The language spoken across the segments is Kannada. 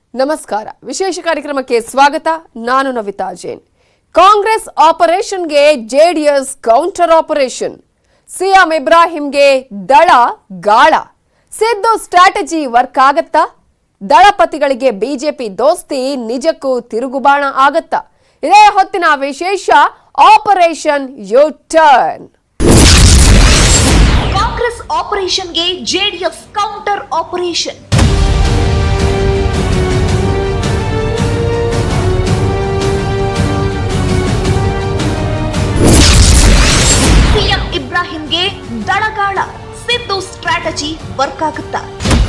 ನಮಸ್ಕಾರ ವಿಶೇಷ ಕಾರ್ಯಕ್ರಮಕ್ಕೆ ಸ್ವಾಗತ ನಾನು ನವಿತಾ ಜೈನ್ ಕಾಂಗ್ರೆಸ್ ಆಪರೇಷನ್ಗೆ ಜೆಡಿಎಸ್ ಕೌಂಟರ್ ಆಪರೇಷನ್ ಸಿಎಂ ಇಬ್ರಾಹಿಂಗೆ ದಳ ಗಾಳ ಸಿದ್ದು ಸ್ಟ್ರಾಟಜಿ ವರ್ಕ್ ಆಗತ್ತಾ ದಳಪತಿಗಳಿಗೆ ಬಿಜೆಪಿ ದೋಸ್ತಿ ನಿಜಕ್ಕೂ ತಿರುಗುಬಾಣ ಆಗತ್ತಾ ಇದೇ ಹೊತ್ತಿನ ವಿಶೇಷ ಆಪರೇಷನ್ ಯು ಟರ್ನ್ ಕಾಂಗ್ರೆಸ್ ಆಪರೇಷನ್ಗೆ ಜೆಡಿಎಸ್ ಕೌಂಟರ್ ಆಪರೇಷನ್ ಸಿಎಂ ಇಬ್ರಾಹಿಂಗೆ ದಳಗಾಳ ಸಿದ್ದು ಸ್ಟ್ರಾಟಜಿ ವರ್ಕ್ ಆಗುತ್ತಾ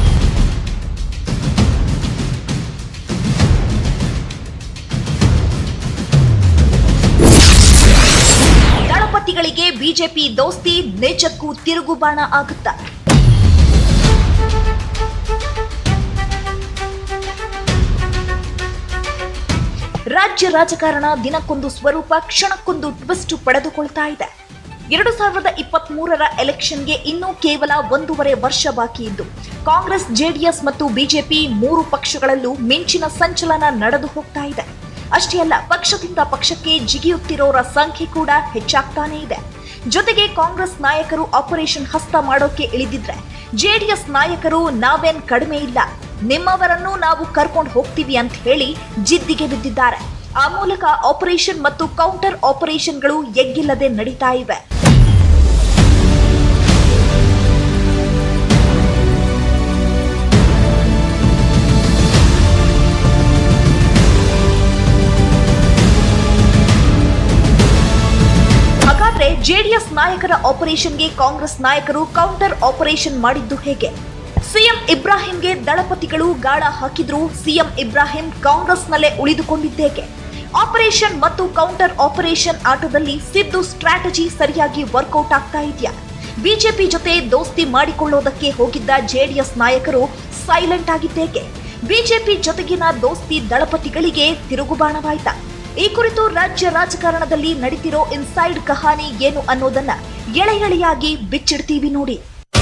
ದಳಪತಿಗಳಿಗೆ ಬಿಜೆಪಿ ದೋಸ್ತಿ ನಿಜಕ್ಕೂ ತಿರುಗುಬಾಣ ಆಗುತ್ತಾ ರಾಜ್ಯ ರಾಜಕಾರಣ ದಿನಕ್ಕೊಂದು ಸ್ವರೂಪ ಕ್ಷಣಕ್ಕೊಂದು ಟ್ವಿಸ್ಟ್ ಪಡೆದುಕೊಳ್ತಾ ಇದೆ ಎರಡು ಸಾವಿರದ ಇಪ್ಪತ್ತ್ ಮೂರರ ಎಲೆಕ್ಷನ್ಗೆ ಇನ್ನೂ ಕೇವಲ ಒಂದೂವರೆ ವರ್ಷ ಬಾಕಿ ಇದ್ದು ಕಾಂಗ್ರೆಸ್ ಜೆಡಿಎಸ್ ಮತ್ತು ಬಿಜೆಪಿ ಮೂರು ಪಕ್ಷಗಳಲ್ಲೂ ಮಿಂಚಿನ ಸಂಚಲನ ನಡೆದು ಹೋಗ್ತಾ ಇದೆ ಅಷ್ಟೇ ಅಲ್ಲ ಪಕ್ಷದಿಂದ ಪಕ್ಷಕ್ಕೆ ಜಿಗಿಯುತ್ತಿರೋರ ಸಂಖ್ಯೆ ಕೂಡ ಹೆಚ್ಚಾಗ್ತಾನೇ ಇದೆ ಜೊತೆಗೆ ಕಾಂಗ್ರೆಸ್ ನಾಯಕರು ಆಪರೇಷನ್ ಹಸ್ತ ಮಾಡೋಕೆ ಇಳಿದಿದ್ರೆ ಜೆಡಿಎಸ್ ನಾಯಕರು ನಾವೇನ್ ಕಡಿಮೆ ಇಲ್ಲ ನಿಮ್ಮವರನ್ನು ನಾವು ಕರ್ಕೊಂಡು ಹೋಗ್ತೀವಿ ಅಂತ ಹೇಳಿ ಜಿದ್ದಿಗೆ ಬಿದ್ದಿದ್ದಾರೆ ಆ ಮೂಲಕ ಆಪರೇಷನ್ ಮತ್ತು ಕೌಂಟರ್ ಆಪರೇಷನ್ಗಳು ಎಗ್ಗಿಲ್ಲದೆ ನಡೀತಾ ಇವೆ ಹಾಗಾದ್ರೆ ಜೆಡಿಎಸ್ ನಾಯಕರ ಆಪರೇಷನ್ಗೆ ಕಾಂಗ್ರೆಸ್ ನಾಯಕರು ಕೌಂಟರ್ ಆಪರೇಷನ್ ಮಾಡಿದ್ದು ಹೇಗೆ ಸಿಎಂ ಇಬ್ರಾಹಿಂಗೆ ದಳಪತಿಗಳು ಗಾಳ ಹಾಕಿದ್ರು ಸಿಎಂ ಇಬ್ರಾಹಿಂ ಕಾಂಗ್ರೆಸ್ನಲ್ಲೇ ಉಳಿದುಕೊಂಡಿದ್ದೇಕೆ ಆಪರೇಷನ್ ಮತ್ತು ಕೌಂಟರ್ ಆಪರೇಷನ್ ಆಟದಲ್ಲಿ ಸಿದ್ದು ಸ್ಟ್ರಾಟಜಿ ಸರಿಯಾಗಿ ವರ್ಕೌಟ್ ಆಗ್ತಾ ಇದೆಯಾ ಬಿಜೆಪಿ ಜೊತೆ ದೋಸ್ತಿ ಮಾಡಿಕೊಳ್ಳೋದಕ್ಕೆ ಹೋಗಿದ್ದ ಜೆಡಿಎಸ್ ನಾಯಕರು ಸೈಲೆಂಟ್ ಆಗಿದ್ದೇಕೆ ಬಿಜೆಪಿ ಜೊತೆಗಿನ ದೋಸ್ತಿ ದಳಪತಿಗಳಿಗೆ ತಿರುಗುಬಾಣವಾಯ್ತಾ ಈ ಕುರಿತು ರಾಜ್ಯ ರಾಜಕಾರಣದಲ್ಲಿ ನಡೀತಿರೋ ಇನ್ಸೈಡ್ ಕಹಾನಿ ಏನು ಅನ್ನೋದನ್ನ ಎಳೆ ಎಳೆಯಾಗಿ ಬಿಚ್ಚಿಡ್ತೀವಿ ನೋಡಿ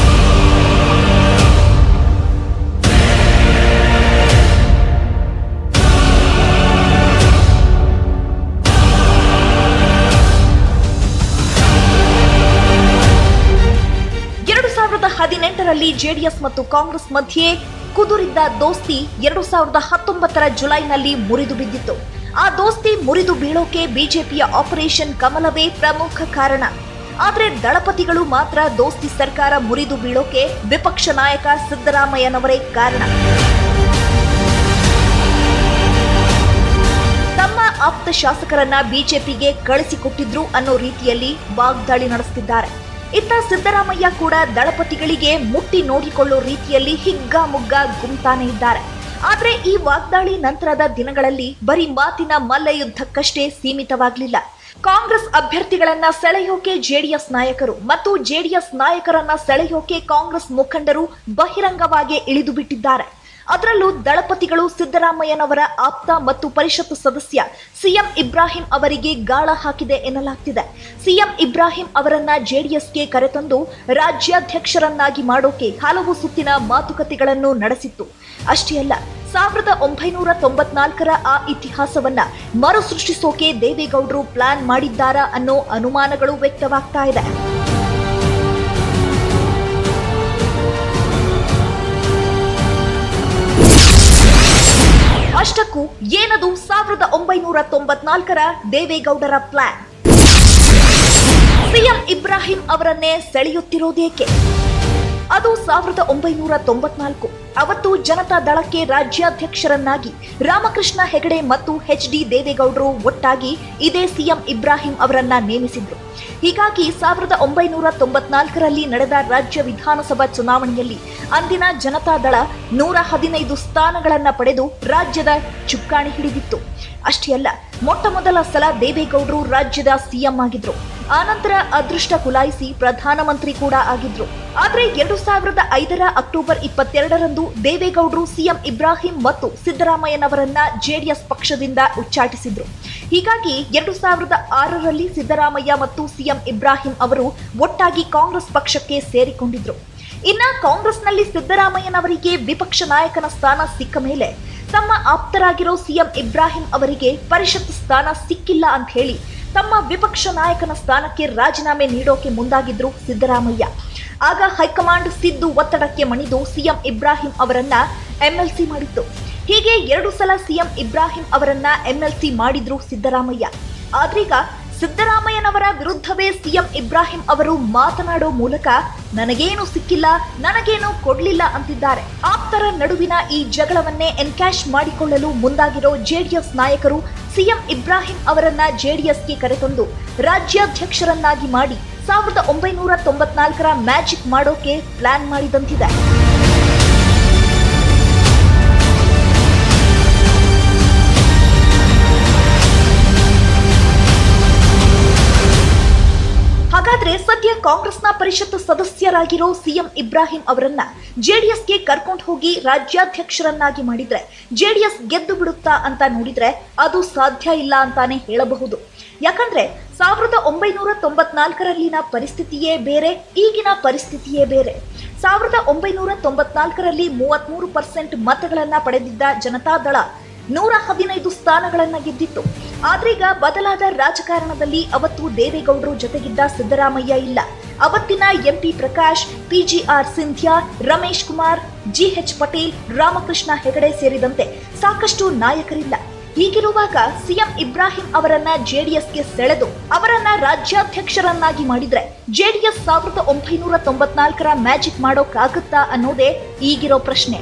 ಎರಡು ಸಾವಿರದ ಹದಿನೆಂಟರಲ್ಲಿ ಜೆಡಿಎಸ್ ಮತ್ತು ಕಾಂಗ್ರೆಸ್ ಮಧ್ಯೆ ಕುದುರಿದ್ದ ದೋಸ್ತಿ ಎರಡು ಸಾವಿರದ ಹತ್ತೊಂಬತ್ತರ ಜುಲೈನಲ್ಲಿ ಮುರಿದು ಬಿದ್ದಿತ್ತು ಆ ದೋಸ್ತಿ ಮುರಿದು ಬೀಳೋಕೆ ಬಿಜೆಪಿಯ ಆಪರೇಷನ್ ಕಮಲವೇ ಪ್ರಮುಖ ಕಾರಣ ಆದ್ರೆ ದಳಪತಿಗಳು ಮಾತ್ರ ದೋಸ್ತಿ ಸರ್ಕಾರ ಮುರಿದು ಬೀಳೋಕೆ ವಿಪಕ್ಷ ನಾಯಕ ಸಿದ್ದರಾಮಯ್ಯನವರೇ ಕಾರಣ ತಮ್ಮ ಆಪ್ತ ಶಾಸಕರನ್ನ ಬಿಜೆಪಿಗೆ ಕಳಿಸಿಕೊಟ್ಟಿದ್ರು ಅನ್ನೋ ರೀತಿಯಲ್ಲಿ ವಾಗ್ದಾಳಿ ನಡೆಸುತ್ತಿದ್ದಾರೆ ಇತ್ತ ಸಿದ್ದರಾಮಯ್ಯ ಕೂಡ ದಳಪತಿಗಳಿಗೆ ಮುಟ್ಟಿ ನೋಡಿಕೊಳ್ಳೋ ರೀತಿಯಲ್ಲಿ ಹಿಗ್ಗಾಮುಗ್ಗ ಗುಮ್ತಾನೆ ಇದ್ದಾರೆ ಆದ್ರೆ ಈ ವಾಗ್ದಾಳಿ ನಂತರದ ದಿನಗಳಲ್ಲಿ ಬರೀ ಮಾತಿನ ಮಲ್ಲಯುದ್ಧಕ್ಕಷ್ಟೇ ಸೀಮಿತವಾಗಲಿಲ್ಲ ಕಾಂಗ್ರೆಸ್ ಅಭ್ಯರ್ಥಿಗಳನ್ನ ಸೆಳೆಯೋಕೆ ಜೆಡಿಎಸ್ ನಾಯಕರು ಮತ್ತು ಜೆಡಿಎಸ್ ನಾಯಕರನ್ನ ಸೆಳೆಯೋಕೆ ಕಾಂಗ್ರೆಸ್ ಮುಖಂಡರು ಬಹಿರಂಗವಾಗಿ ಇಳಿದು ಬಿಟ್ಟಿದ್ದಾರೆ ಅದರಲ್ಲೂ ದಳಪತಿಗಳು ಸಿದ್ದರಾಮಯ್ಯನವರ ಆಪ್ತ ಮತ್ತು ಪರಿಷತ್ ಸದಸ್ಯ ಸಿಎಂ ಇಬ್ರಾಹಿಂ ಅವರಿಗೆ ಗಾಳ ಹಾಕಿದೆ ಎನ್ನಲಾಗ್ತಿದೆ ಸಿಎಂ ಇಬ್ರಾಹಿಂ ಅವರನ್ನ ಜೆಡಿಎಸ್ಗೆ ಕರೆತಂದು ರಾಜ್ಯಾಧ್ಯಕ್ಷರನ್ನಾಗಿ ಮಾಡೋಕೆ ಹಲವು ಸುತ್ತಿನ ಮಾತುಕತೆಗಳನ್ನು ನಡೆಸಿತ್ತು ಅಷ್ಟೇ ಅಲ್ಲ ಸಾವಿರದ ಒಂಬೈನೂರ ತೊಂಬತ್ನಾಲ್ಕರ ಆ ಇತಿಹಾಸವನ್ನ ಮರುಸೃಷ್ಟಿಸೋಕೆ ದೇವೇಗೌಡರು ಪ್ಲಾನ್ ಮಾಡಿದ್ದಾರಾ ಅನ್ನೋ ಅನುಮಾನಗಳು ವ್ಯಕ್ತವಾಗ್ತಾ ಇದೆ ಅಷ್ಟಕ್ಕೂ ಏನದು ಸಾವಿರದ ಒಂಬೈನೂರ ತೊಂಬತ್ನಾಲ್ಕರ ದೇವೇಗೌಡರ ಪ್ಲಾನ್ ಸಿಎಂ ಇಬ್ರಾಹಿಂ ಅವರನ್ನೇ ಸೆಳೆಯುತ್ತಿರೋದೇಕೆ ಅದು ಸಾವಿರದ ಒಂಬೈನೂರ ತೊಂಬತ್ನಾಲ್ಕು ಅವತ್ತು ಜನತಾ ದಳಕ್ಕೆ ರಾಜ್ಯಾಧ್ಯಕ್ಷರನ್ನಾಗಿ ರಾಮಕೃಷ್ಣ ಹೆಗಡೆ ಮತ್ತು ಎಚ್ ಡಿ ದೇವೇಗೌಡರು ಒಟ್ಟಾಗಿ ಇದೇ ಸಿಎಂ ಇಬ್ರಾಹಿಂ ಅವರನ್ನ ನೇಮಿಸಿದ್ರು ಹೀಗಾಗಿ ಸಾವಿರದ ಒಂಬೈನೂರ ತೊಂಬತ್ನಾಲ್ಕರಲ್ಲಿ ನಡೆದ ರಾಜ್ಯ ವಿಧಾನಸಭಾ ಚುನಾವಣೆಯಲ್ಲಿ ಅಂದಿನ ಜನತಾದಳ ನೂರ ಹದಿನೈದು ಸ್ಥಾನಗಳನ್ನ ಪಡೆದು ರಾಜ್ಯದ ಚುಕ್ಕಾಣಿ ಹಿಡಿದಿತ್ತು ಅಷ್ಟೇ ಅಲ್ಲ ಮೊಟ್ಟ ಮೊದಲ ಸಲ ದೇವೇಗೌಡರು ರಾಜ್ಯದ ಸಿಎಂ ಆಗಿದ್ರು ಆನಂತರ ಅದೃಷ್ಟ ಕುಲಾಯಿಸಿ ಪ್ರಧಾನಮಂತ್ರಿ ಕೂಡ ಆಗಿದ್ರು ಆದ್ರೆ ಎರಡು ಸಾವಿರದ ಐದರ ಅಕ್ಟೋಬರ್ ಇಪ್ಪತ್ತೆರಡರಂದು ದೇವೇಗೌಡರು ಸಿಎಂ ಇಬ್ರಾಹಿಂ ಮತ್ತು ಸಿದ್ದರಾಮಯ್ಯನವರನ್ನ ಜೆಡಿಎಸ್ ಪಕ್ಷದಿಂದ ಉಚ್ಚಾಟಿಸಿದ್ರು ಹೀಗಾಗಿ ಎರಡು ಸಾವಿರದ ಆರರಲ್ಲಿ ಸಿದ್ದರಾಮಯ್ಯ ಮತ್ತು ಸಿಎಂ ಇಬ್ರಾಹಿಂ ಅವರು ಒಟ್ಟಾಗಿ ಕಾಂಗ್ರೆಸ್ ಪಕ್ಷಕ್ಕೆ ಸೇರಿಕೊಂಡಿದ್ರು ಇನ್ನ ಕಾಂಗ್ರೆಸ್ನಲ್ಲಿ ಸಿದ್ದರಾಮಯ್ಯನವರಿಗೆ ವಿಪಕ್ಷ ನಾಯಕನ ಸ್ಥಾನ ಸಿಕ್ಕ ಮೇಲೆ ತಮ್ಮ ಆಪ್ತರಾಗಿರೋ ಸಿಎಂ ಇಬ್ರಾಹಿಂ ಅವರಿಗೆ ಪರಿಷತ್ ಸ್ಥಾನ ಸಿಕ್ಕಿಲ್ಲ ಅಂತ ಹೇಳಿ ತಮ್ಮ ವಿಪಕ್ಷ ನಾಯಕನ ಸ್ಥಾನಕ್ಕೆ ರಾಜೀನಾಮೆ ನೀಡೋಕೆ ಮುಂದಾಗಿದ್ರು ಸಿದ್ದರಾಮಯ್ಯ ಆಗ ಹೈಕಮಾಂಡ್ ಸಿದ್ದು ಒತ್ತಡಕ್ಕೆ ಮಣಿದು ಸಿಎಂ ಇಬ್ರಾಹಿಂ ಅವರನ್ನ ಎಂಎಲ್ಸಿ ಮಾಡಿತ್ತು ಹೀಗೆ ಎರಡು ಸಲ ಸಿಎಂ ಇಬ್ರಾಹಿಂ ಅವರನ್ನ ಎಂಎಲ್ಸಿ ಮಾಡಿದ್ರು ಸಿದ್ದರಾಮಯ್ಯ ಆದ್ರೀಗ ಸಿದ್ದರಾಮಯ್ಯನವರ ವಿರುದ್ಧವೇ ಸಿಎಂ ಇಬ್ರಾಹಿಂ ಅವರು ಮಾತನಾಡೋ ಮೂಲಕ ನನಗೇನು ಸಿಕ್ಕಿಲ್ಲ ನನಗೇನು ಕೊಡ್ಲಿಲ್ಲ ಅಂತಿದ್ದಾರೆ ಆಪ್ತರ ನಡುವಿನ ಈ ಜಗಳವನ್ನೇ ಎನ್ಕ್ಯಾಶ್ ಮಾಡಿಕೊಳ್ಳಲು ಮುಂದಾಗಿರೋ ಜೆಡಿಎಸ್ ನಾಯಕರು ಸಿಎಂ ಇಬ್ರಾಹಿಂ ಅವರನ್ನ ಜೆಡಿಎಸ್ಗೆ ಕರೆತಂದು ರಾಜ್ಯಾಧ್ಯಕ್ಷರನ್ನಾಗಿ ಮಾಡಿ ಸಾವಿರದ ಒಂಬೈನೂರ ತೊಂಬತ್ನಾಲ್ಕರ ಮ್ಯಾಜಿಕ್ ಮಾಡೋಕೆ ಪ್ಲಾನ್ ಮಾಡಿದಂತಿದೆ ಹಾಗಾದ್ರೆ ಸದ್ಯ ಕಾಂಗ್ರೆಸ್ನ ಪರಿಷತ್ ಸದಸ್ಯರಾಗಿರೋ ಸಿಎಂ ಇಬ್ರಾಹಿಂ ಅವರನ್ನ ಜೆಡಿಎಸ್ಗೆ ಕರ್ಕೊಂಡು ಹೋಗಿ ರಾಜ್ಯಾಧ್ಯಕ್ಷರನ್ನಾಗಿ ಮಾಡಿದ್ರೆ ಜೆಡಿಎಸ್ ಗೆದ್ದು ಬಿಡುತ್ತಾ ಅಂತ ನೋಡಿದ್ರೆ ಅದು ಸಾಧ್ಯ ಇಲ್ಲ ಅಂತಾನೆ ಹೇಳಬಹುದು ಯಾಕಂದ್ರೆ ಸಾವಿರದ ಒಂಬೈನೂರ ತೊಂಬತ್ನಾಲ್ಕರಲ್ಲಿನ ಪರಿಸ್ಥಿತಿಯೇ ಬೇರೆ ಈಗಿನ ಪರಿಸ್ಥಿತಿಯೇ ಬೇರೆ ಸಾವಿರದ ಒಂಬೈನೂರ ತೊಂಬತ್ನಾಲ್ಕರಲ್ಲಿ ಮೂವತ್ಮೂರು ಪರ್ಸೆಂಟ್ ಮತಗಳನ್ನ ಪಡೆದಿದ್ದ ಜನತಾದಳ ನೂರ ಹದಿನೈದು ಸ್ಥಾನಗಳನ್ನ ಗೆದ್ದಿತ್ತು ಆದ್ರೀಗ ಬದಲಾದ ರಾಜಕಾರಣದಲ್ಲಿ ಅವತ್ತು ದೇವೇಗೌಡರು ಜೊತೆಗಿದ್ದ ಸಿದ್ದರಾಮಯ್ಯ ಇಲ್ಲ ಅವತ್ತಿನ MP Prakash PGR Sindhya Ramesh Kumar GH Patel Ramakrishna Hegde ಸೇರಿದಂತೆ ಸಾಕಷ್ಟು ನಾಯಕರಿಲ್ಲ ಹೀಗಿರುವಾಗ ಸಿಎಂ ಇಬ್ರಾಹಿಂ ಅವರನ್ನ ಜೆಡಿಎಸ್ಗೆ ಸೆಳೆದು ಅವರನ್ನ ರಾಜ್ಯಾಧ್ಯಕ್ಷರನ್ನಾಗಿ ಮಾಡಿದ್ರೆ ಜೆಡಿಎಸ್ ಸಾವಿರದ ಒಂಬೈನೂರ ತೊಂಬತ್ನಾಲ್ಕರ ಮ್ಯಾಜಿಕ್ ಮಾಡೋಕ್ಕಾಗುತ್ತಾ ಅನ್ನೋದೇ ಈಗಿರೋ ಪ್ರಶ್ನೆ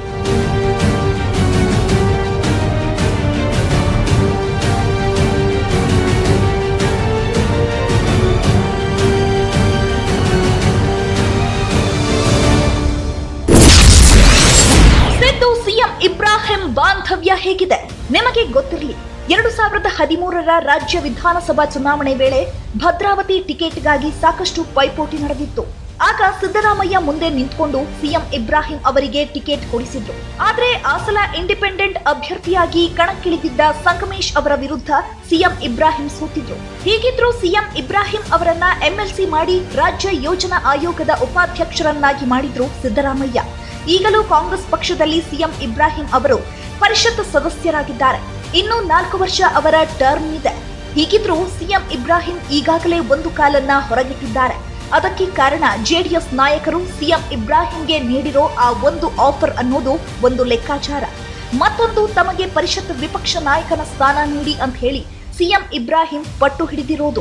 ಸಿದ್ದು ಸಿಎಂ ಇಬ್ರಾಹಿಂ ಬಾಂಧವ್ಯ ಹೇಗಿದೆ ನಿಮಗೆ ಗೊತ್ತಿರಲಿ ಎರಡು ಸಾವಿರದ ಹದಿಮೂರರ ರಾಜ್ಯ ವಿಧಾನಸಭಾ ಚುನಾವಣೆ ವೇಳೆ ಭದ್ರಾವತಿ ಟಿಕೆಟ್ಗಾಗಿ ಸಾಕಷ್ಟು ಪೈಪೋಟಿ ನಡೆದಿತ್ತು ಆಗ ಸಿದ್ದರಾಮಯ್ಯ ಮುಂದೆ ನಿಂತ್ಕೊಂಡು ಸಿಎಂ ಇಬ್ರಾಹಿಂ ಅವರಿಗೆ ಟಿಕೆಟ್ ಕೊಡಿಸಿದ್ರು ಆದ್ರೆ ಆ ಸಲ ಇಂಡಿಪೆಂಡೆಂಟ್ ಅಭ್ಯರ್ಥಿಯಾಗಿ ಕಣಕ್ಕಿಳಿದಿದ್ದ ಸಂಗಮೇಶ್ ಅವರ ವಿರುದ್ಧ ಸಿಎಂ ಇಬ್ರಾಹಿಂ ಸೋತಿದ್ರು ಹೀಗಿದ್ರೂ ಸಿಎಂ ಇಬ್ರಾಹಿಂ ಅವರನ್ನ ಎಂಎಲ್ಸಿ ಮಾಡಿ ರಾಜ್ಯ ಯೋಜನಾ ಆಯೋಗದ ಉಪಾಧ್ಯಕ್ಷರನ್ನಾಗಿ ಮಾಡಿದ್ರು ಸಿದ್ದರಾಮಯ್ಯ ಈಗಲೂ ಕಾಂಗ್ರೆಸ್ ಪಕ್ಷದಲ್ಲಿ ಸಿಎಂ ಇಬ್ರಾಹಿಂ ಅವರು ಪರಿಷತ್ ಸದಸ್ಯರಾಗಿದ್ದಾರೆ ಇನ್ನು ನಾಲ್ಕು ವರ್ಷ ಅವರ ಟರ್ಮ್ ಇದೆ ಹೀಗಿದ್ರೂ ಸಿಎಂ ಇಬ್ರಾಹಿಂ ಈಗಾಗಲೇ ಒಂದು ಕಾಲನ್ನ ಹೊರಗಿಟ್ಟಿದ್ದಾರೆ ಅದಕ್ಕೆ ಕಾರಣ ಜೆಡಿಎಸ್ ನಾಯಕರು ಸಿಎಂ ಇಬ್ರಾಹಿಂಗೆ ನೀಡಿರೋ ಆ ಒಂದು ಆಫರ್ ಅನ್ನೋದು ಒಂದು ಲೆಕ್ಕಾಚಾರ ಮತ್ತೊಂದು ತಮಗೆ ಪರಿಷತ್ ವಿಪಕ್ಷ ನಾಯಕನ ಸ್ಥಾನ ನೀಡಿ ಅಂತ ಹೇಳಿ ಸಿಎಂ ಇಬ್ರಾಹಿಂ ಪಟ್ಟು ಹಿಡಿದಿರೋದು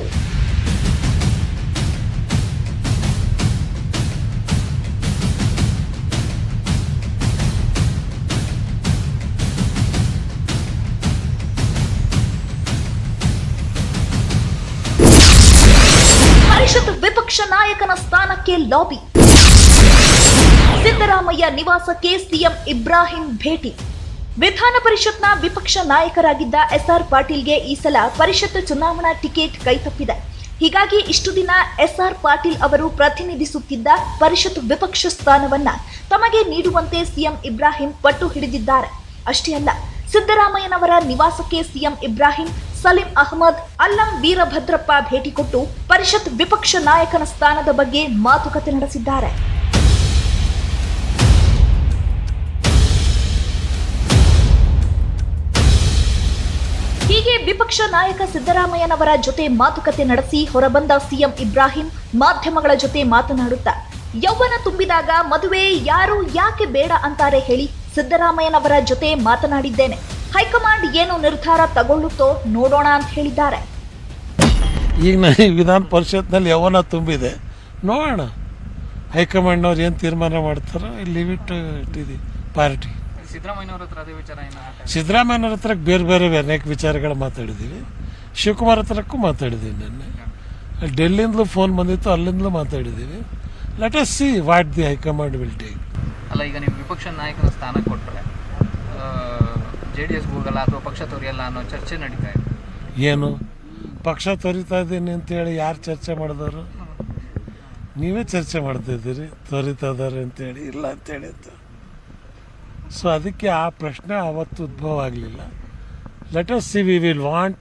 ಪರಿಷತ್ ವಿಪಕ್ಷ ನಾಯಕನ ಸ್ಥಾನಕ್ಕೆ ಲಾಬಿ ಸಿದ್ದರಾಮಯ್ಯ ನಿವಾಸಕ್ಕೆ ಸಿಎಂ ಇಬ್ರಾಹಿಂ ಭೇಟಿ ವಿಧಾನ ಪರಿಷತ್ನ ವಿಪಕ್ಷ ನಾಯಕರಾಗಿದ್ದ ಎಸ್ಆರ್ ಪಾಟೀಲ್ಗೆ ಈ ಸಲ ಪರಿಷತ್ ಚುನಾವಣಾ ಟಿಕೆಟ್ ಕೈತಪ್ಪಿದೆ ಹೀಗಾಗಿ ಇಷ್ಟು ದಿನ ಎಸ್ಆರ್ ಪಾಟೀಲ್ ಅವರು ಪ್ರತಿನಿಧಿಸುತ್ತಿದ್ದ ಪರಿಷತ್ ವಿಪಕ್ಷ ಸ್ಥಾನವನ್ನ ತಮಗೆ ನೀಡುವಂತೆ ಸಿಎಂ ಇಬ್ರಾಹಿಂ ಪಟ್ಟು ಹಿಡಿದಿದ್ದಾರೆ ಅಷ್ಟೇ ಅಲ್ಲ ಸಿದ್ದರಾಮಯ್ಯನವರ ನಿವಾಸಕ್ಕೆ ಸಿಎಂ ಇಬ್ರಾಹಿಂ ಸಲೀಂ ಅಹಮದ್ ಅಲ್ಲಂ ವೀರಭದ್ರಪ್ಪ ಭೇಟಿ ಕೊಟ್ಟು ಪರಿಷತ್ ವಿಪಕ್ಷ ನಾಯಕನ ಸ್ಥಾನದ ಬಗ್ಗೆ ಮಾತುಕತೆ ನಡೆಸಿದ್ದಾರೆ ಹೀಗೆ ವಿಪಕ್ಷ ನಾಯಕ ಸಿದ್ದರಾಮಯ್ಯನವರ ಜೊತೆ ಮಾತುಕತೆ ನಡೆಸಿ ಹೊರಬಂದ ಸಿಎಂ ಇಬ್ರಾಹಿಂ ಮಾಧ್ಯಮಗಳ ಜೊತೆ ಮಾತನಾಡುತ್ತಾ ಯೌವನ ತುಂಬಿದಾಗ ಮದುವೆ ಯಾರು ಯಾಕೆ ಬೇಡ ಅಂತಾರೆ ಹೇಳಿ ಸಿದ್ದರಾಮಯ್ಯನವರ ಜೊತೆ ಮಾತನಾಡಿದ್ದೇನೆ ಹೈಕಮಾಂಡ್ ಏನು ನಿರ್ಧಾರ ತಗೊಳ್ಳುತ್ತೋ ನೋಡೋಣ ಅಂತ ಹೇಳಿದ್ದಾರೆ ಈಗ ನನಗೆ ವಿಧಾನ ಪರಿಷತ್ನಲ್ಲಿ ಯಾವನ ತುಂಬಿದೆ ನೋಡೋಣ ಹೈಕಮಾಂಡ್ನವ್ರು ಏನು ತೀರ್ಮಾನ ಮಾಡ್ತಾರೋ ಲಿವ್ ಇಟ್ ಇಟ್ಟಿದೆ ಪಾರ್ಟಿ ಸಿದ್ದರಾಮಯ್ಯನವ್ರ ಹತ್ರ ಅದೇ ವಿಚಾರ ಏನು ಸಿದ್ದರಾಮಯ್ಯನವ್ರ ಹತ್ರ ಬೇರೆ ಬೇರೆ ಅನೇಕ ವಿಚಾರಗಳು ಮಾತಾಡಿದ್ದೀವಿ ಶಿವಕುಮಾರ್ ಹತ್ರಕ್ಕೂ ಮಾತಾಡಿದ್ದೀವಿ ನಿನ್ನೆ ಡೆಲ್ಲಿಂದಲೂ ಫೋನ್ ಬಂದಿತ್ತು ಅಲ್ಲಿಂದಲೂ ಮಾತಾಡಿದ್ದೀವಿ let us see what the high command will take ಅಲ್ಲ ಈಗ ನೀವು ವಿಪಕ್ಷ ನಾಯಕನ ಸ್ಥಾನ ಕೊಟ್ಟರೆ ಜೆ ಡಿ ಎಸ್ಗೆ ಹೋಗಲ್ಲ ಅಥವಾ ಪಕ್ಷ ತೊರೆಯಲ್ಲ ಅನ್ನೋ ಚರ್ಚೆ ನಡೀತಾ ಇದೆ ಏನು ಪಕ್ಷ ತೊರಿತಾ ಇದ್ದೀನಿ ಅಂತೇಳಿ ಯಾರು ಚರ್ಚೆ ಮಾಡಿದವರು ನೀವೇ ಚರ್ಚೆ ಮಾಡ್ತಿದ್ದೀರಿ ತೊರಿತಾ ಇದ್ದಾರೆ ಅಂತೇಳಿ ಇಲ್ಲ ಅಂತೇಳಿ ಅಂತ ಸೊ ಅದಕ್ಕೆ ಆ ಪ್ರಶ್ನೆ ಅವತ್ತು ಉದ್ಭವ ಆಗಲಿಲ್ಲ let us see we will want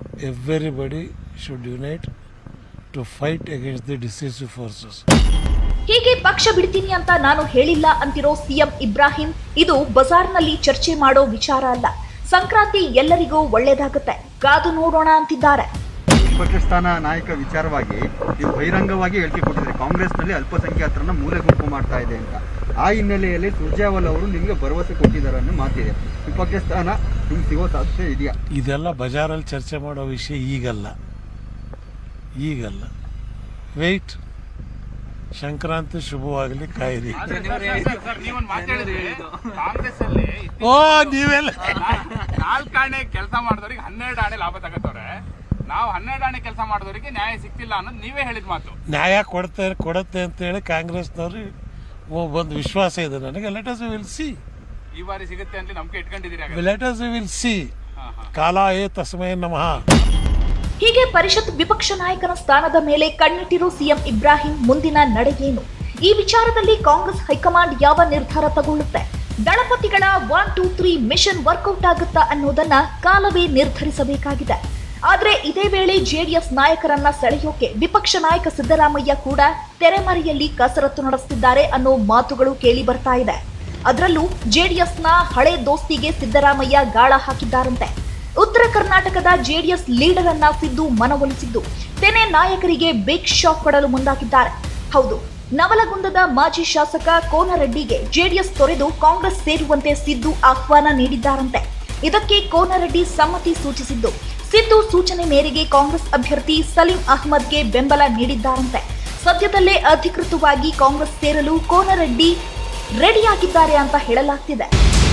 everybody should unite to fight against the decisive forces ಹೀಗೆ ಪಕ್ಷ ಬಿಡ್ತೀನಿ ಅಂತ ನಾನು ಹೇಳಿಲ್ಲ ಅಂತಿರೋ ಸಿಎಂ ಇಬ್ರಾಹಿಂ ಇದು ಬಜಾರ್ನಲ್ಲಿ ಚರ್ಚೆ ಮಾಡೋ ವಿಚಾರ ಅಲ್ಲ ಸಂಕ್ರಾಂತಿ ಎಲ್ಲರಿಗೂ ಒಳ್ಳೇದಾಗುತ್ತೆ ಕಾದು ನೋಡೋಣ ಅಂತಿದ್ದಾರೆ ವಿಪಕ್ಷ ಸ್ಥಾನ ನಾಯಕ ವಿಚಾರವಾಗಿ ನೀವು ಬಹಿರಂಗವಾಗಿ ಹೇಳಿಕೆ ಕೊಟ್ಟಿದ್ರಿ ಕಾಂಗ್ರೆಸ್ನಲ್ಲಿ ಅಲ್ಪಸಂಖ್ಯಾತರನ್ನ ಮೂಲೆ ಗುಂಪು ಮಾಡ್ತಾ ಇದೆ ಅಂತ ಆ ಹಿನ್ನೆಲೆಯಲ್ಲಿ ಸುರ್ಜೇವಾಲ್ ಅವರು ನಿಮಗೆ ಭರವಸೆ ಕೊಟ್ಟಿದ್ದಾರೆ ಅನ್ನೋ ಮಾತಿದೆ ವಿಪಕ್ಷ ಸ್ಥಾನ ನಿಮ್ಗೆ ಸಿಗೋ ಸಾಧ್ಯತೆ ಇದೆಯಾ ಇದೆಲ್ಲ ಬಜಾರಲ್ಲಿ ಚರ್ಚೆ ಮಾಡೋ ವಿಷಯ ಈಗಲ್ಲ ಈಗಲ್ಲ ವೆಯ್ಟ್ ಸಂಕ್ರಾಂತಿ ಶುಭವಾಗಲಿ ಕಾಯಿರಿ ನೀವೊಂದು ಮಾತಾಡಿದ್ರಿ ಕಾಂಗ್ರೆಸ್ ಅಲ್ಲಿ ಓ ನೀವೆಲ್ಲ ನಾಲ್ಕು ಆಣೆ ಕೆಲಸ ಮಾಡಿದವ್ರಿಗೆ ಹನ್ನೆರಡು ಆಣೆ ಲಾಭ ತಗೋತವ್ರೆ ನಾವು ಹನ್ನೆರಡು ಆಣೆ ಕೆಲಸ ಮಾಡಿದವರಿಗೆ ನ್ಯಾಯ ಸಿಗ್ತಿಲ್ಲ ಅನ್ನೋದು ನೀವೇ ಹೇಳಿದ ಮಾತು ನ್ಯಾಯ ಕೊಡ್ತೆ ಕೊಡುತ್ತೆ ಅಂತೇಳಿ ಕಾಂಗ್ರೆಸ್ನವ್ರು ಒಂದು ವಿಶ್ವಾಸ ಇದೆ ನನಗೆ ಲೆಟ್ ಅಸ್ ವಿಲ್ ಸಿ ಈ ಬಾರಿ ಸಿಗುತ್ತೆ ಅಂತ ನಂಬಿಕೆ ಇಟ್ಕೊಂಡಿದ್ದೀರಿ ಹಾಗಾದ್ರೆ. ಲೆಟ್ ಅಸ್ ವಿಲ್ ಸಿ ಹಾ, ಹಾ. ಕಾಲ ಏ ತಸ್ಮೈ ನಮಃ ಹೀಗೆ ಪರಿಷತ್ ವಿಪಕ್ಷ ನಾಯಕನ ಸ್ಥಾನದ ಮೇಲೆ ಕಣ್ಣಿಟ್ಟಿರೋ ಸಿಎಂ ಇಬ್ರಾಹಿಂ ಮುಂದಿನ ನಡೆ ಏನು ಈ ವಿಚಾರದಲ್ಲಿ ಕಾಂಗ್ರೆಸ್ ಹೈಕಮಾಂಡ್ ಯಾವ ನಿರ್ಧಾರ ತಗೊಳ್ಳುತ್ತೆ ದಳಪತಿಗಳ one two three mission work out ಆಗುತ್ತಾ ಅನ್ನೋದನ್ನ ಕಾಲವೇ ನಿರ್ಧರಿಸಬೇಕಾಗಿದೆ ಆದ್ರೆ ಇದೇ ವೇಳೆ ಜೆಡಿಎಸ್ ನಾಯಕರನ್ನ ಸೆಳೆಯೋಕೆ ವಿಪಕ್ಷ ನಾಯಕ ಸಿದ್ದರಾಮಯ್ಯ ಕೂಡ ತೆರೆಮರೆಯಲ್ಲಿ ಕಸರತ್ತು ನಡೆಸುತ್ತಿದ್ದಾರೆ ಅನ್ನೋ ಮಾತುಗಳು ಕೇಳಿ ಬರ್ತಾ ಇದೆ ಅದರಲ್ಲೂ ಜೆಡಿಎಸ್ನ ಹಳೆ ದೋಸ್ತಿಗೆ ಸಿದ್ದರಾಮಯ್ಯ ಗಾಳ ಹಾಕಿದ್ದಾರಂತೆ ಉತ್ತರ ಕರ್ನಾಟಕದ ಜೆಡಿಎಸ್ ಲೀಡರ್ ಅನ್ನ ಸಿದ್ದು ಮನವೊಲಿಸಿದ್ದು ತೆನೆ ನಾಯಕರಿಗೆ ಬಿಗ್ ಶಾಕ್ ಕೊಡಲು ಮುಂದಾಗಿದ್ದಾರೆ ಹೌದು ನವಲಗುಂದದ ಮಾಜಿ ಶಾಸಕ ಕೋನರೆಡ್ಡಿಗೆ ಜೆಡಿಎಸ್ ತೊರೆದು ಕಾಂಗ್ರೆಸ್ ಸೇರುವಂತೆ ಸಿದ್ದು ಆಹ್ವಾನ ನೀಡಿದ್ದಾರಂತೆ ಇದಕ್ಕೆ ಕೋನರೆಡ್ಡಿ ಸಮ್ಮತಿ ಸೂಚಿಸಿದ್ದು ಸಿದ್ದು ಸೂಚನೆ ಮೇರೆಗೆ ಕಾಂಗ್ರೆಸ್ ಅಭ್ಯರ್ಥಿ ಸಲೀಂ ಅಹ್ಮದ್ಗೆ ಬೆಂಬಲ ನೀಡಿದ್ದಾರಂತೆ ಸದ್ಯದಲ್ಲೇ ಅಧಿಕೃತವಾಗಿ ಕಾಂಗ್ರೆಸ್ ಸೇರಲು ಕೋನರೆಡ್ಡಿ ರೆಡಿಯಾಗಿದ್ದಾರೆ ಅಂತ ಹೇಳಲಾಗ್ತಿದೆ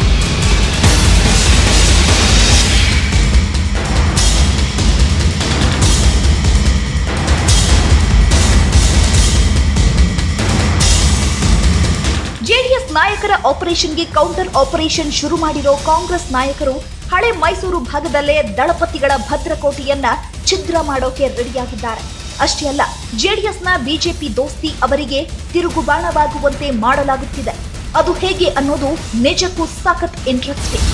ಜೆಡಿಎಸ್ ನಾಯಕರ ಆಪರೇಷನ್ಗೆ ಕೌಂಟರ್ ಆಪರೇಷನ್ ಶುರು ಮಾಡಿರೋ ಕಾಂಗ್ರೆಸ್ ನಾಯಕರು ಹಳೆ ಮೈಸೂರು ಭಾಗದಲ್ಲೇ ದಳಪತಿಗಳ ಭದ್ರಕೋಟೆಯನ್ನ ಛಿದ್ರ ಮಾಡೋಕೆ ರೆಡಿಯಾಗಿದ್ದಾರೆ ಅಷ್ಟೇ ಅಲ್ಲ ಜೆಡಿಎಸ್ನ ಬಿಜೆಪಿ ದೋಸ್ತಿ ಅವರಿಗೆ ತಿರುಗುಬಾಣವಾಗುವಂತೆ ಮಾಡಲಾಗುತ್ತಿದೆ ಅದು ಹೇಗೆ ಅನ್ನೋದು ನಿಜಕ್ಕೂ ಸಖತ್ ಇಂಟ್ರೆಸ್ಟಿಂಗ್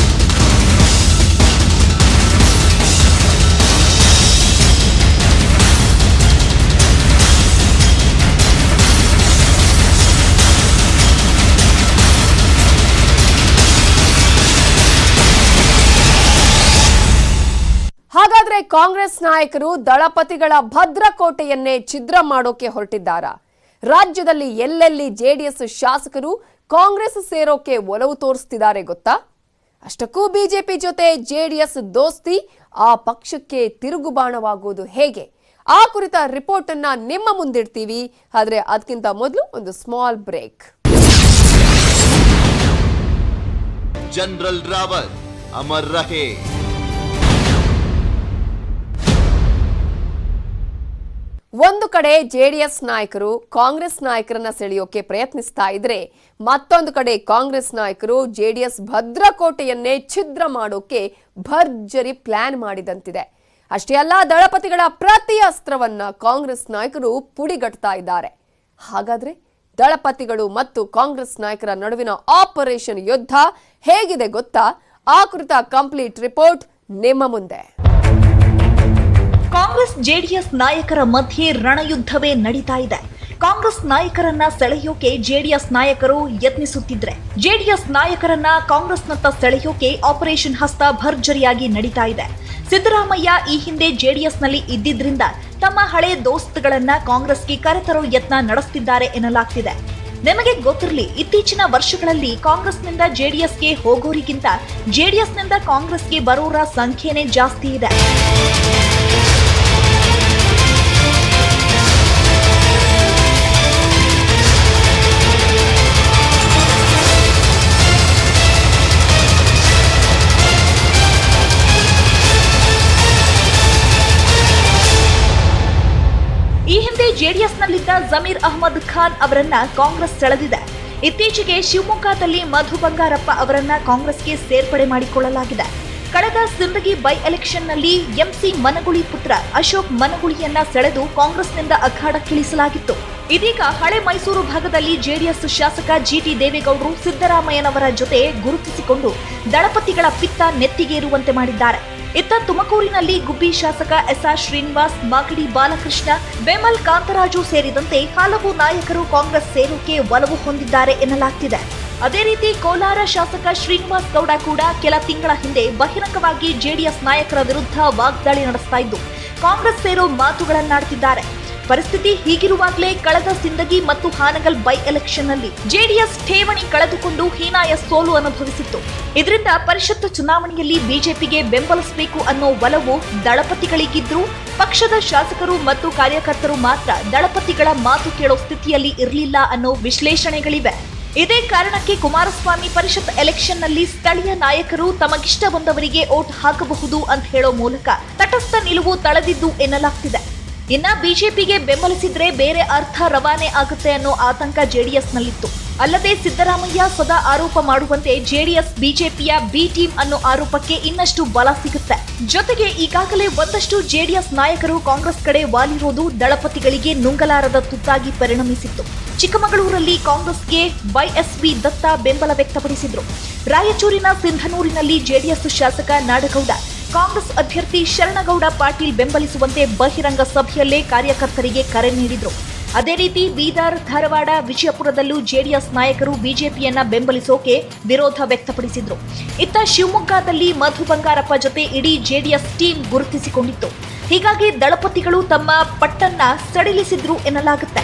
ಹಾಗಾದ್ರೆ ಕಾಂಗ್ರೆಸ್ ನಾಯಕರು ದಳಪತಿಗಳ ಭದ್ರಕೋಟೆಯನ್ನೇ ಛಿದ್ರ ಮಾಡೋಕೆ ಹೊರಟಿದ್ದಾರಾ ರಾಜ್ಯದಲ್ಲಿ ಎಲ್ಲೆಲ್ಲಿ ಜೆಡಿಎಸ್ ಶಾಸಕರು ಕಾಂಗ್ರೆಸ್ ಸೇರೋಕೆ ಒಲವು ತೋರಿಸ್ತಿದ್ದಾರೆ ಗೊತ್ತಾ ಅಷ್ಟಕ್ಕೂ ಬಿಜೆಪಿ ಜೊತೆ ಜೆಡಿಎಸ್ ದೋಸ್ತಿ ಆ ಪಕ್ಷಕ್ಕೆ ತಿರುಗುಬಾಣವಾಗುವುದು ಹೇಗೆ ಆ ಕುರಿತ ರಿಪೋರ್ಟ್ ಅನ್ನ ನಿಮ್ಮ ಮುಂದಿಡ್ತೀವಿ ಆದ್ರೆ ಅದಕ್ಕಿಂತ ಮೊದಲು ಒಂದು ಸ್ಮಾಲ್ ಬ್ರೇಕ್ जनरल रावत अमर रहे ಒಂದು ಕಡೆ ಜೆಡಿಎಸ್ ನಾಯಕರು ಕಾಂಗ್ರೆಸ್ ನಾಯಕರನ್ನ ಸೆಳೆಯೋಕೆ ಪ್ರಯತ್ನಿಸ್ತಾ ಇದ್ರೆ ಮತ್ತೊಂದು ಕಡೆ ಕಾಂಗ್ರೆಸ್ ನಾಯಕರು ಜೆಡಿಎಸ್ ಭದ್ರಕೋಟೆಯನ್ನೇ ಛಿದ್ರ ಮಾಡೋಕೆ ಭರ್ಜರಿ ಪ್ಲಾನ್ ಮಾಡಿದಂತಿದೆ ಅಷ್ಟೇ ಅಲ್ಲ ದಳಪತಿಗಳ ಪ್ರತಿ ಅಸ್ತ್ರವನ್ನ ಕಾಂಗ್ರೆಸ್ ನಾಯಕರು ಪುಡಿಗಟ್ತಾ ಇದ್ದಾರೆ ಹಾಗಾದ್ರೆ ದಳಪತಿಗಳು ಮತ್ತು ಕಾಂಗ್ರೆಸ್ ನಾಯಕರ ನಡುವಿನ ಆಪರೇಷನ್ ಯುದ್ಧ ಹೇಗಿದೆ ಗೊತ್ತಾ ಆ ಕುರಿತ ಕಂಪ್ಲೀಟ್ ರಿಪೋರ್ಟ್ ನಿಮ್ಮ ಮುಂದೆ ಕಾಂಗ್ರೆಸ್ ಜೆಡಿಎಸ್ ನಾಯಕರ ಮಧ್ಯೆ ರಣಯುದ್ಧವೇ ನಡೀತಾ ಇದೆ ಕಾಂಗ್ರೆಸ್ ನಾಯಕರನ್ನ ಸೆಳೆಯೋಕೆ ಜೆಡಿಎಸ್ ನಾಯಕರು ಯತ್ನಿಸುತ್ತಿದ್ರೆ ಜೆಡಿಎಸ್ ನಾಯಕರನ್ನ ಕಾಂಗ್ರೆಸ್ನತ್ತ ಸೆಳೆಯೋಕೆ ಆಪರೇಷನ್ ಹಸ್ತ ಭರ್ಜರಿಯಾಗಿ ನಡೀತಾ ಇದೆ ಸಿದ್ದರಾಮಯ್ಯ ಈ ಹಿಂದೆ ಜೆಡಿಎಸ್ನಲ್ಲಿ ಇದ್ದಿದ್ರಿಂದ ತಮ್ಮ ಹಳೆ ದೋಸ್ತುಗಳನ್ನ ಕಾಂಗ್ರೆಸ್ಗೆ ಕರೆತರೋ ಯತ್ನ ನಡೆಸುತ್ತಿದ್ದಾರೆ ಎನ್ನಲಾಗ್ತಿದೆ ನಿಮಗೆ ಗೊತ್ತಿರಲಿ ಇತ್ತೀಚಿನ ವರ್ಷಗಳಲ್ಲಿ ಕಾಂಗ್ರೆಸ್ನಿಂದ ಜೆಡಿಎಸ್ಗೆ ಹೋಗೋರಿಗಿಂತ ಜೆಡಿಎಸ್ನಿಂದ ಕಾಂಗ್ರೆಸ್ಗೆ ಬರೋರ ಸಂಖ್ಯೆನೇ ಜಾಸ್ತಿ ಇದೆ ಈ ಹಿಂದೆ ಜೆಡಿಎಸ್ನಲ್ಲಿದ್ದ ಜಮೀರ್ ಅಹಮದ್ ಖಾನ್ ಅವರನ್ನ ಕಾಂಗ್ರೆಸ್ ಸೆಳೆದಿದೆ ಇತ್ತೀಚೆಗೆ ಶಿವಮೊಗ್ಗದಲ್ಲಿ ಮಧು ಬಂಗಾರಪ್ಪ ಅವರನ್ನ ಕಾಂಗ್ರೆಸ್ಗೆ ಸೇರ್ಪಡೆ ಮಾಡಿಕೊಳ್ಳಲಾಗಿದೆ ಕಳೆದ ಸಿಂದಗಿ ಬೈ ಎಲೆಕ್ಷನ್ನಲ್ಲಿ ಎಂಸಿ ಮನಗುಳಿ ಪುತ್ರ ಅಶೋಕ್ ಮನಗುಳಿಯನ್ನ ಸೆಳೆದು ಕಾಂಗ್ರೆಸ್ನಿಂದ ಅಖಾಡಕ್ಕಿಳಿಸಲಾಗಿತ್ತು ಇದೀಗ ಹಳೆ ಮೈಸೂರು ಭಾಗದಲ್ಲಿ ಜೆಡಿಎಸ್ ಶಾಸಕ ಜಿಟಿ ದೇವೇಗೌಡರು ಸಿದ್ದರಾಮಯ್ಯನವರ ಜೊತೆ ಗುರುತಿಸಿಕೊಂಡು ದಳಪತಿಗಳ ಪಿತ್ತ ನೆತ್ತಿಗೇರುವಂತೆ ಮಾಡಿದ್ದಾರೆ ಇತ್ತ ತುಮಕೂರಿನಲ್ಲಿ ಗುಬ್ಬಿ ಶಾಸಕ ಎಸ್ಆರ್ ಶ್ರೀನಿವಾಸ್ ಮಾಗಡಿ ಬಾಲಕೃಷ್ಣ ಬೆಮಲ್ ಕಾಂತರಾಜು ಸೇರಿದಂತೆ ಹಲವು ನಾಯಕರು ಕಾಂಗ್ರೆಸ್ ಸೇರೋಕೆ ಒಲವು ಹೊಂದಿದ್ದಾರೆ ಎನ್ನಲಾಗ್ತಿದೆ ಅದೇ ರೀತಿ ಕೋಲಾರ ಶಾಸಕ ಶ್ರೀನಿವಾಸ್ ಗೌಡ ಕೂಡ ಕೆಲ ತಿಂಗಳ ಹಿಂದೆ ಬಹಿರಂಗವಾಗಿ ಜೆಡಿಎಸ್ ನಾಯಕರ ವಿರುದ್ಧ ವಾಗ್ದಾಳಿ ನಡೆಸ್ತಾ ಇದ್ದು ಕಾಂಗ್ರೆಸ್ ಸೇರೋ ಮಾತುಗಳನ್ನಾಡ್ತಿದ್ದಾರೆ ಪರಿಸ್ಥಿತಿ ಹೀಗಿರುವಾಗಲೇ ಕಳೆದ ಸಿಂದಗಿ ಮತ್ತು ಹಾನಗಲ್ ಬೈ ಎಲೆಕ್ಷನ್ನಲ್ಲಿ ಜೆಡಿಎಸ್ ಠೇವಣಿ ಕಳೆದುಕೊಂಡು ಹೀನಾಯ ಸೋಲು ಅನುಭವಿಸಿತ್ತು ಇದರಿಂದ ಪರಿಷತ್ ಚುನಾವಣೆಯಲ್ಲಿ ಬಿಜೆಪಿಗೆ ಬೆಂಬಲಿಸಬೇಕು ಅನ್ನೋ ಒಲವು ದಳಪತಿಗಳಿಗಿದ್ರೂ ಪಕ್ಷದ ಶಾಸಕರು ಮತ್ತು ಕಾರ್ಯಕರ್ತರು ಮಾತ್ರ ದಳಪತಿಗಳ ಮಾತು ಕೇಳೋ ಸ್ಥಿತಿಯಲ್ಲಿ ಇರಲಿಲ್ಲ ಅನ್ನೋ ವಿಶ್ಲೇಷಣೆಗಳಿವೆ ಇದೇ ಕಾರಣಕ್ಕೆ ಕುಮಾರಸ್ವಾಮಿ ಪರಿಷತ್ ಎಲೆಕ್ಷನ್ನಲ್ಲಿ ಸ್ಥಳೀಯ ನಾಯಕರು ತಮಗಿಷ್ಟ ಬಂದವರಿಗೆ ಓಟ್ ಹಾಕಬಹುದು ಅಂತ ಹೇಳೋ ಮೂಲಕ ತಟಸ್ಥ ನಿಲುವು ತಳೆದಿದ್ದು ಎನ್ನಲಾಗ್ತಿದೆ ಇನ್ನ ಬಿಜೆಪಿಗೆ ಬೆಂಬಲಿಸಿದ್ರೆ ಬೇರೆ ಅರ್ಥ ರವಾನೆ ಆಗುತ್ತೆ ಅನ್ನೋ ಆತಂಕ ಜೆಡಿಎಸ್ನಲ್ಲಿತ್ತು ಅಲ್ಲದೆ ಸಿದ್ದರಾಮಯ್ಯ ಸದಾ ಆರೋಪ ಮಾಡುವಂತೆ ಜೆಡಿಎಸ್ ಬಿಜೆಪಿಯ ಬಿ ಟೀಮ್ ಅನ್ನೋ ಆರೋಪಕ್ಕೆ ಇನ್ನಷ್ಟು ಬಲ ಸಿಗುತ್ತೆ ಜೊತೆಗೆ ಈಗಾಗಲೇ ಒಂದಷ್ಟು ಜೆಡಿಎಸ್ ನಾಯಕರು ಕಾಂಗ್ರೆಸ್ ಕಡೆ ವಾಲಿರೋದು ದಳಪತಿಗಳಿಗೆ ನುಂಗಲಾರದ ತುತ್ತಾಗಿ ಪರಿಣಮಿಸಿತ್ತು ಚಿಕ್ಕಮಗಳೂರಲ್ಲಿ ಕಾಂಗ್ರೆಸ್ಗೆ ವೈಎಸ್ವಿ ದತ್ತ ಬೆಂಬಲ ವ್ಯಕ್ತಪಡಿಸಿದ್ರು ರಾಯಚೂರಿನ ಸಿಂಧನೂರಿನಲ್ಲಿ ಜೆಡಿಎಸ್ ಶಾಸಕ ನಾಡಗೌಡ ಕಾಂಗ್ರೆಸ್ ಅಭ್ಯರ್ಥಿ ಶರಣಗೌಡ ಪಾಟೀಲ್ ಬೆಂಬಲಿಸುವಂತೆ ಬಹಿರಂಗ ಸಭೆಯಲ್ಲೇ ಕಾರ್ಯಕರ್ತರಿಗೆ ಕರೆ ನೀಡಿದ್ರು ಅದೇ ರೀತಿ ಬೀದರ್ ಧಾರವಾಡ ವಿಜಯಪುರದಲ್ಲೂ ಜೆಡಿಎಸ್ ನಾಯಕರು ಬಿಜೆಪಿಯನ್ನ ಬೆಂಬಲಿಸೋಕೆ ವಿರೋಧ ವ್ಯಕ್ತಪಡಿಸಿದ್ರು ಇತ್ತ ಶಿವಮೊಗ್ಗದಲ್ಲಿ ಮಧು ಬಂಗಾರಪ್ಪ ಜೊತೆ ಇಡೀ ಜೆಡಿಎಸ್ ಟೀಮ್ ಗುರುತಿಸಿಕೊಂಡಿತ್ತು ಹೀಗಾಗಿ ದಳಪತಿಗಳು ತಮ್ಮ ಪಟ್ಟನ್ನ ಸಡಿಲಿಸಿದ್ರು ಎನ್ನಲಾಗುತ್ತೆ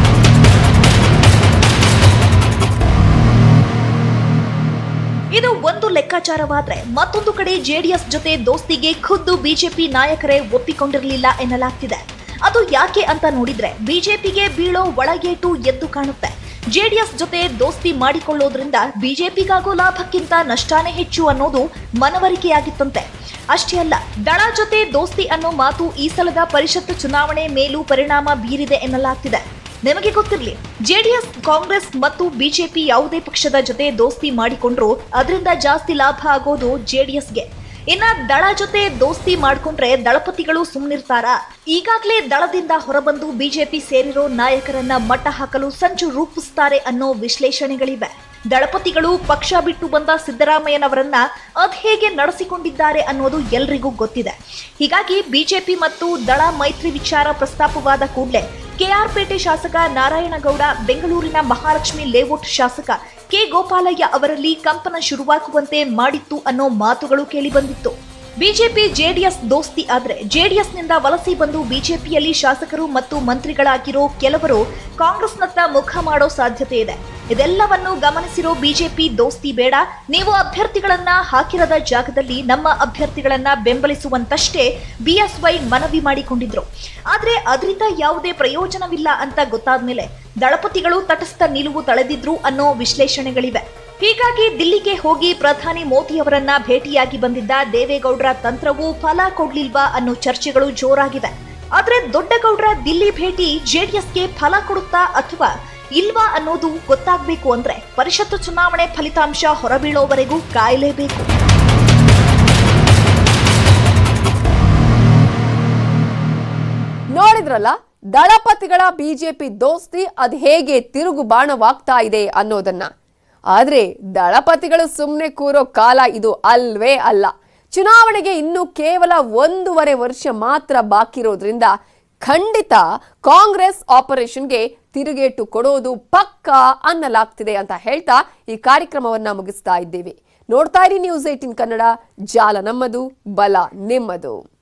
ಇದು ಒಂದು ಲೆಕ್ಕಾಚಾರವಾದ್ರೆ ಮತ್ತೊಂದು ಕಡೆ ಜೆಡಿಎಸ್ ಜೊತೆ ದೋಸ್ತಿಗೆ ಖುದ್ದು ಬಿಜೆಪಿ ನಾಯಕರೇ ಒಪ್ಪಿಕೊಂಡಿರಲಿಲ್ಲ ಎನ್ನಲಾಗ್ತಿದೆ ಅದು ಯಾಕೆ ಅಂತ ನೋಡಿದ್ರೆ ಬಿಜೆಪಿಗೆ ಬೀಳೋ ಒಳಗೇಟು ಎದ್ದು ಕಾಣುತ್ತೆ ಜೆಡಿಎಸ್ ಜೊತೆ ದೋಸ್ತಿ ಮಾಡಿಕೊಳ್ಳೋದ್ರಿಂದ ಬಿಜೆಪಿಗಾಗೋ ಲಾಭಕ್ಕಿಂತ ನಷ್ಟಾನೇ ಹೆಚ್ಚು ಅನ್ನೋದು ಮನವರಿಕೆಯಾಗಿತ್ತಂತೆ ಅಷ್ಟೇ ಅಲ್ಲ ದಳ ಜೊತೆ ದೋಸ್ತಿ ಅನ್ನೋ ಮಾತು ಈ ಸಲದ ಪರಿಷತ್ ಚುನಾವಣೆ ಮೇಲೂ ಪರಿಣಾಮ ಬೀರಿದೆ ಎನ್ನಲಾಗ್ತಿದೆ ನಿಮಗೆ ಗೊತ್ತಿರಲಿ ಜೆಡಿಎಸ್ ಕಾಂಗ್ರೆಸ್ ಮತ್ತು ಬಿಜೆಪಿ ಯಾವುದೇ ಪಕ್ಷದ ಜೊತೆ ದೋಸ್ತಿ ಮಾಡಿಕೊಂಡ್ರು ಅದರಿಂದ ಜಾಸ್ತಿ ಲಾಭ ಆಗೋದು ಜೆಡಿಎಸ್ಗೆ ಇನ್ನ ದಳ ಜೊತೆ ದೋಸ್ತಿ ಮಾಡ್ಕೊಂಡ್ರೆ ದಳಪತಿಗಳು ಸುಮ್ನಿರ್ತಾರಾ ಈಗಾಗಲೇ ದಳದಿಂದ ಹೊರಬಂದು ಬಿಜೆಪಿ ಸೇರಿರೋ ನಾಯಕರನ್ನ ಮಟ್ಟ ಹಾಕಲು ಸಂಚು ರೂಪಿಸ್ತಾರೆ ಅನ್ನೋ ವಿಶ್ಲೇಷಣೆಗಳಿವೆ ದಳಪತಿಗಳು ಪಕ್ಷ ಬಿಟ್ಟು ಬಂದ ಸಿದ್ದರಾಮಯ್ಯನವರನ್ನ ಅದ್ಹೇಗೆ ನಡೆಸಿಕೊಂಡಿದ್ದಾರೆ ಅನ್ನೋದು ಎಲ್ರಿಗೂ ಗೊತ್ತಿದೆ ಹೀಗಾಗಿ ಬಿಜೆಪಿ ಮತ್ತು ದಳ ಮೈತ್ರಿ ವಿಚಾರ ಪ್ರಸ್ತಾಪವಾದ ಕೂಡಲೇ ಕೆಆರ್ಪೇಟೆ ಶಾಸಕ ನಾರಾಯಣಗೌಡ ಬೆಂಗಳೂರಿನ ಮಹಾಲಕ್ಷ್ಮಿ ಲೇಔಟ್ ಶಾಸಕ ಕೆ ಗೋಪಾಲಯ್ಯ ಅವರಲ್ಲಿ ಕಂಪನ ಶುರುವಾಗುವಂತೆ ಮಾಡಿತ್ತು ಅನ್ನೋ ಮಾತುಗಳು ಕೇಳಿಬಂದಿತ್ತು ಬಿಜೆಪಿ ಜೆಡಿಎಸ್ ದೋಸ್ತಿ ಆದ್ರೆ ಜೆಡಿಎಸ್ನಿಂದ ವಲಸೆ ಬಂದು ಬಿಜೆಪಿಯಲ್ಲಿ ಶಾಸಕರು ಮತ್ತು ಮಂತ್ರಿಗಳಾಗಿರೋ ಕೆಲವರು ಕಾಂಗ್ರೆಸ್ನತ್ತ ಮುಖ ಮಾಡೋ ಸಾಧ್ಯತೆ ಇದೆ ಇದೆಲ್ಲವನ್ನು ಗಮನಿಸಿರೋ ಬಿಜೆಪಿ ದೋಸ್ತಿ ಬೇಡ ನೀವು ಅಭ್ಯರ್ಥಿಗಳನ್ನ ಹಾಕಿರದ ಜಾಗದಲ್ಲಿ ನಮ್ಮ ಅಭ್ಯರ್ಥಿಗಳನ್ನ ಬೆಂಬಲಿಸುವಂತಷ್ಟೇ ಬಿಎಸ್ವೈ ಮನವಿ ಮಾಡಿಕೊಂಡಿದ್ರು ಆದ್ರೆ ಅದರಿಂದ ಯಾವುದೇ ಪ್ರಯೋಜನವಿಲ್ಲ ಅಂತ ಗೊತ್ತಾದ್ಮೇಲೆ ದಳಪತಿಗಳು ತಟಸ್ಥ ನಿಲುವು ತಳೆದಿದ್ರು ಅನ್ನೋ ವಿಶ್ಲೇಷಣೆಗಳಿವೆ ಹೀಗಾಗಿ ದಿಲ್ಲಿಗೆ ಹೋಗಿ ಪ್ರಧಾನಿ ಮೋದಿಯವರನ್ನ ಭೇಟಿಯಾಗಿ ಬಂದಿದ್ದ ದೇವೇಗೌಡರ ತಂತ್ರವೂ ಫಲ ಕೊಡ್ಲಿಲ್ವಾ ಅನ್ನೋ ಚರ್ಚೆಗಳು ಜೋರಾಗಿವೆ ಆದ್ರೆ ದೊಡ್ಡಗೌಡರ ದಿಲ್ಲಿ ಭೇಟಿ ಜೆಡಿಎಸ್ಗೆ ಫಲ ಕೊಡುತ್ತಾ ಅಥವಾ ಇಲ್ವಾ ಅನ್ನೋದು ಗೊತ್ತಾಗ್ಬೇಕು ಅಂದ್ರೆ ಪರಿಷತ್ತು ಚುನಾವಣೆ ಫಲಿತಾಂಶ ಹೊರಬೀಳೋವರೆಗೂ ಕಾಯಲೇಬೇಕು ನೋಡಿದ್ರಲ್ಲ ದಳಪತಿಗಳ ಬಿಜೆಪಿ ದೋಸ್ತಿ ಅದ್ ಹೇಗೆ ತಿರುಗು ಬಾಣವಾಗ್ತಾ ಇದೆ ಅನ್ನೋದನ್ನ ಆದ್ರೆ ದಳಪತಿಗಳು ಸುಮ್ಮನೆ ಕೂರೋ ಕಾಲ ಇದು ಅಲ್ವೇ ಅಲ್ಲ ಚುನಾವಣೆಗೆ ಇನ್ನು ಕೇವಲ ಒಂದೂವರೆ ವರ್ಷ ಮಾತ್ರ ಬಾಕಿ ಇರೋದ್ರಿಂದ ಖಂಡಿತ ಕಾಂಗ್ರೆಸ್ ಆಪರೇಷನ್ಗೆ ತಿರುಗೇಟು ಕೊಡೋದು ಪಕ್ಕ ಅನ್ನಲಾಗ್ತಿದೆ ಅಂತ ಹೇಳ್ತಾ ಈ ಕಾರ್ಯಕ್ರಮವನ್ನ ಮುಗಿಸ್ತಾ ಇದ್ದೇವೆ ನೋಡ್ತಾ ಇರಿ ನ್ಯೂಸ್ ಏಟಿನ್ ಕನ್ನಡ ಜಾಲ ನಮ್ಮದು ಬಲ ನಿಮ್ಮದು